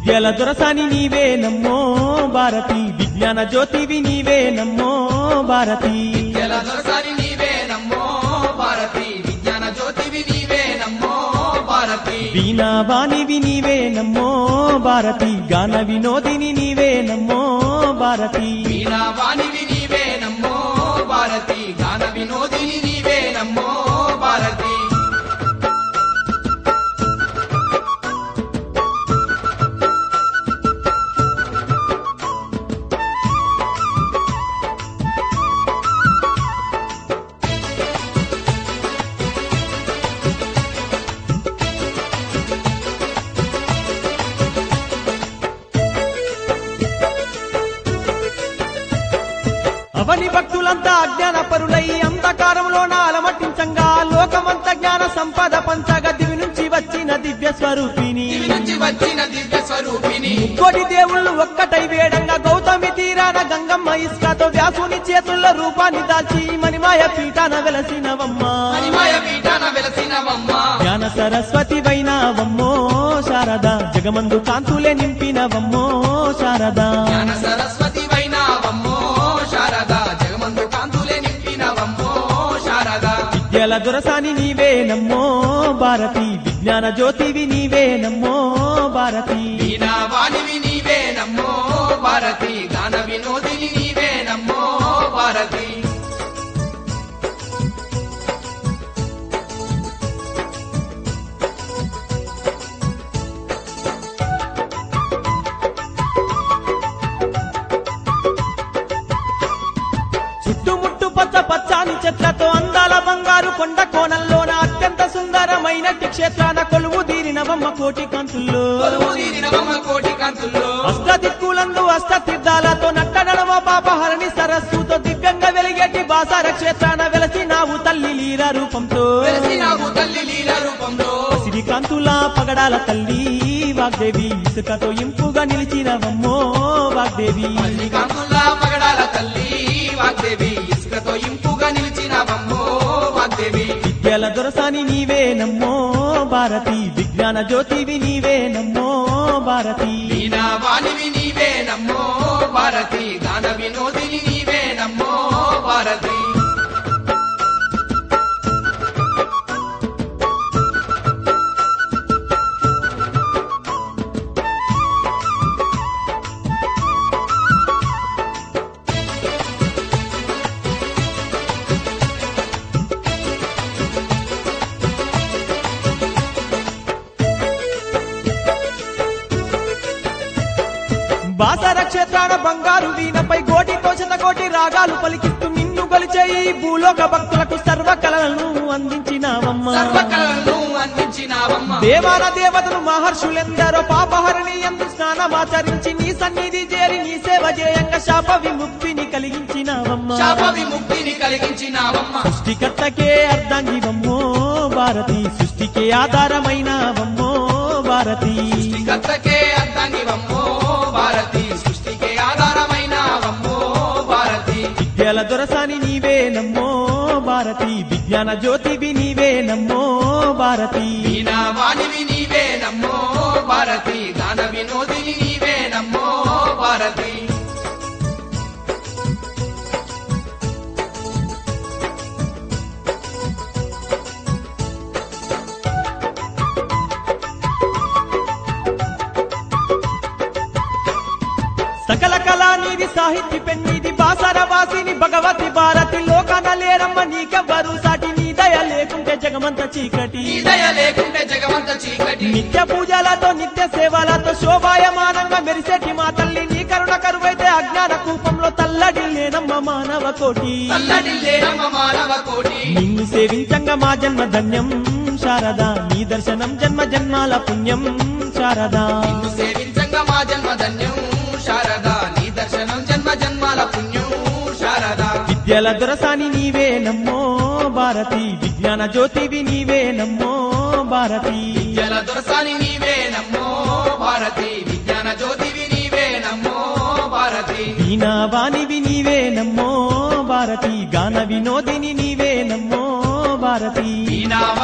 విద్యల దొరసాని నీవే నమ్మో భారతి విజ్ఞాన జ్యోతివి నీవే నమ్మో భారతి ఎలా దొరసాని నీవే నమ్మో భారతి విజ్ఞాన జ్యోతివి నీవే నమ్మో భారతి వీణా వాణివి నీవే నమ్మో భారతి గాన వినోదిని నీవే నమ్మో భారతి వీణా వాణివి నీవే నమ్మో భారతి గాన వినోదిని నీవే నమ్మో భారతి అవని భక్తులంతా అజ్ఞాన పరులై అంధకారంలోన అలమట్టించంగా లోకమంత జ్ఞాన సంపద పంచగ దివి నుంచి వచ్చిన దివ్య స్వరూపిణి దివి నుంచి వచ్చిన దివ్య స్వరూపిణి కోటి దేవుళ్ళు ఒక్కటై వేడంగా గౌతమి తీరాన గంగమ్మ ఇస్కాతో వ్యాసుని చేతుల్లో రూపాన్ని దాల్చి మణిమాయ పీఠాన వెలసినవమ్మ మణిమయ పీఠాన వెలసినవమ్మ జ్ఞాన సరస్వతి వైనావమ్మో శారద జగమందు కాంతులే నింపినవమ్మో శారద జ్ఞాన సరస్వతి వైనావమ్మో శారద జగమందు కాంతులే నింపినవమ్మో శారద విద్యల దొరసాని నీవే నమ్మో భారతి విజ్ఞాన జ్యోతివి నీవే నమ్మో భారతి వీణా వాణివి నీవే నమ్మో భారతి గాన వినోదిని నీవే నమ్మో భారతి చుట్టుముట్టు పచ్చ పచ్చాని చెట్లతో అందాల బంగారు కొండ కోణంలోన అత్యంత సుందరమైన క్షేత్రాన కొలువు తీరినవమ్మ కోటి కాంతుల్లో కొలువు తీరినవమ్మ కోటి కాంతుల్లో అష్ట దిక్కులందు అష్ట తీర్థాలతో నట్ట నడమ పాపహరణి సరస్సుతో దివ్యంగా వెలిగేటి బాసార క్షేత్రాన వెలసినావు తల్లి లీల రూపంతో వెలసినావు తల్లి లీల రూపంలో శ్రీకాంతుల పగడాల తల్లి వాగ్దేవి ఇసుకతో ఇంపుగా నిలిచినవమ్మో వాగ్దేవి మల్లి కాంతుల్లా పగడాల తల్లి వాగ్దేవి ఇసుకతో ఇంపుగా నిలిచినవమ్మో వాగ్దేవి విద్యల దొరసాని నీవే నమ్మో భారతి విజ్ఞాన జ్యోతివి నీవే నమ్మో భారతి వీణా వాణివి నీవే నమ్మో భారతి గాన వినోదిని నీవే నమ్మో భారతి బాసర క్షేత్రాన బంగారు వీణపై కోటితో శతకోటి రాగాలు పలికిస్తూ నిన్ను కొలిచే ఈ భూలోక భక్తులకు సర్వ కళలను అందించినావమ్మా సర్వకళలను అందించినావమ్మ దేవాల దేవతలు మహర్షులెందరో పాపహరణి ఎందు స్నానమాచరించి నీ సన్నిధి చేరి నీ సేవ చేయంగా శాప విముక్తిని కలిగించినావమ్మా శాప విముక్తిని కలిగించినావమ్మ సృష్టికర్తకే అర్ధాంగివమ్మో భారతి సృష్టికే ఆధారమైనవమ్మో భారతి సృష్టికర్తకే అర్థాంగివమ్మో భారతి సృష్టికే ఆధారమైనవమ్మో భారతి విద్యల దొరసాని నీవే నమ్మో భారతి విజ్ఞాన జ్యోతివి నీవే నమ్మో భారతి వీణా వాణివి నీవే నమ్మో భారతి గాన వినోదిని నీవే నమ్మో భారతి సకల కళా నీది సాహిత్య పెన్నిది బాసర వాసిని భగవతి భారతి లోకాన లేరమ్మ నీకెవ్వరు సాటి నీ దయ లేకుంటే జగమంత చీకటి నీ దయ లేకుంటే జగమంత చీకటి నిత్య పూజలతో నిత్య సేవలతో శోభాయమానంగా మెరిసేటి మా తల్లి నీ కరుణ కరువైతే అజ్ఞాన కూపంలో తల్లడి లేనమ్మ మానవ కోటి తల్లడి లేనమ్మ మానవ కోటి నిన్ను సేవించంగా మా జన్మ ధన్యం శారదా నీ దర్శనం జన్మ జన్మాల పుణ్యం శారదా నిన్ను సేవించంగా మా జన్మ ధన్యం శారద నీ దర్శనం జన్మ జన్మాల పుణ్యం శారద విద్యల దొరసాని నీవే నమ్మో భారతి విజ్ఞాన జ్యోతివి నీవే నమ్మో భారతి జల దొరసాని నీవే నమ్మో భారతి విజ్ఞాన జ్యోతివి నీవే నమ్మో భారతి వీణా వాణివి నీవే నమ్మో భారతి గాన వినోదిని నీవే నమ్మో భారతి ఈనావా